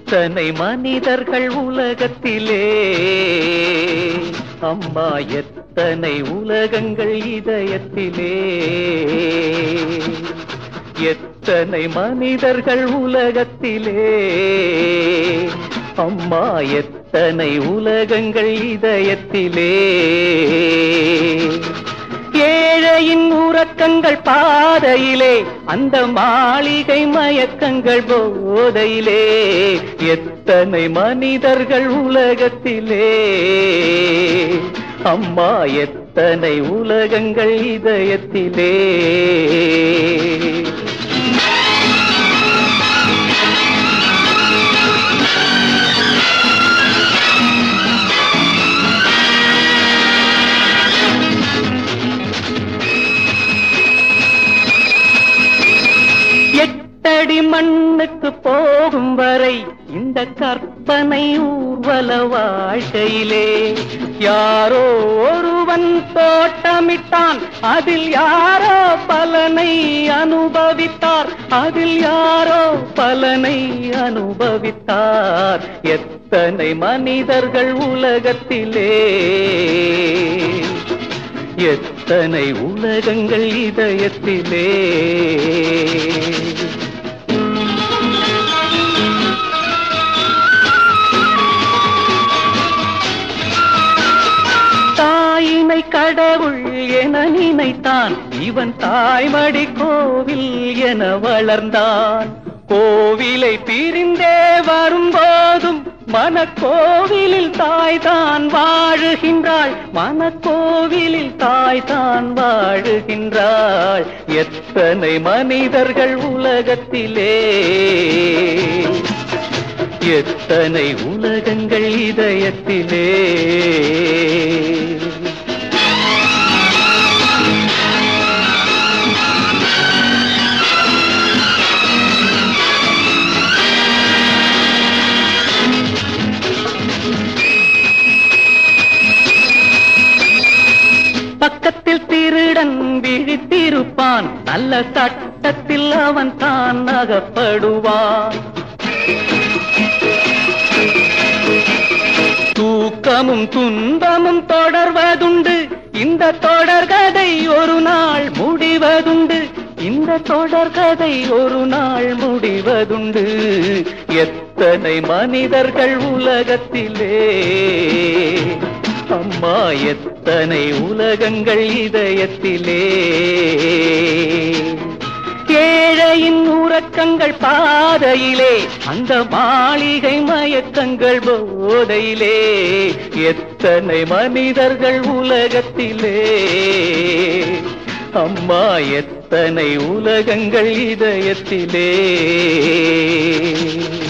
எத்தனை மனிதர்கள் உலகத்திலே அம்மா எத்தனை உலகங்கள் இதயத்திலே எத்தனை மனிதர்கள் உலகத்திலே அம்மா எத்தனை உலகங்கள் இதயத்திலே ஏழையின் உறக்கங்கள் பாதையிலே அந்த மாளிகை மயக்கங்கள் போதையிலே எத்தனை மனிதர்கள் உலகத்திலே அம்மா எத்தனை உலகங்கள் இதயத்திலே எட்டடி மண்ணுக்கு போகும் வரை இந்த கற்பனை ஊர்வல வாழ்க்கையிலே யாரோ ஒருவன் தோட்டமிட்டான் அதில் யாரோ பலனை அனுபவித்தார் அதில் யாரோ பலனை அனுபவித்தார் எத்தனை மனிதர்கள் உலகத்திலே எத்தனை உலகங்கள் இதயத்திலே தாயினை கடவுள் என நினைத்தான் இவன் தாய்மடி கோவில் என வளர்ந்தான் கோவிலை பிரிந்தே வரும்போதும் மனக்கோவிலில் தாய்தான் வாழுகின்றாள் மனக்கோவிலில் தாய்தான் வாழுகின்றாள் எத்தனை மனிதர்கள் உலகத்திலே எத்தனை உலகங்கள் இதயத்திலே பக்கத்தில் திருடன் விழித்திருப்பான் நல்ல சட்டத்தில் அவன் தான் அகப்படுவான் தூக்கமும் துன்பமும் தொடர்வதுண்டு இந்த தொடர்கதை ஒரு நாள் முடிவதுண்டு இந்த தொடர்கதை ஒரு நாள் முடிவதுண்டு எத்தனை மனிதர்கள் உலகத்திலே அம்மா எத்தனை உலகங்கள் இதயத்திலே ஏழையின் உறக்கங்கள் பாதையிலே அந்த மாளிகை மயக்கங்கள் போதையிலே எத்தனை மனிதர்கள் உலகத்திலே அம்மா எத்தனை உலகங்கள் இதயத்திலே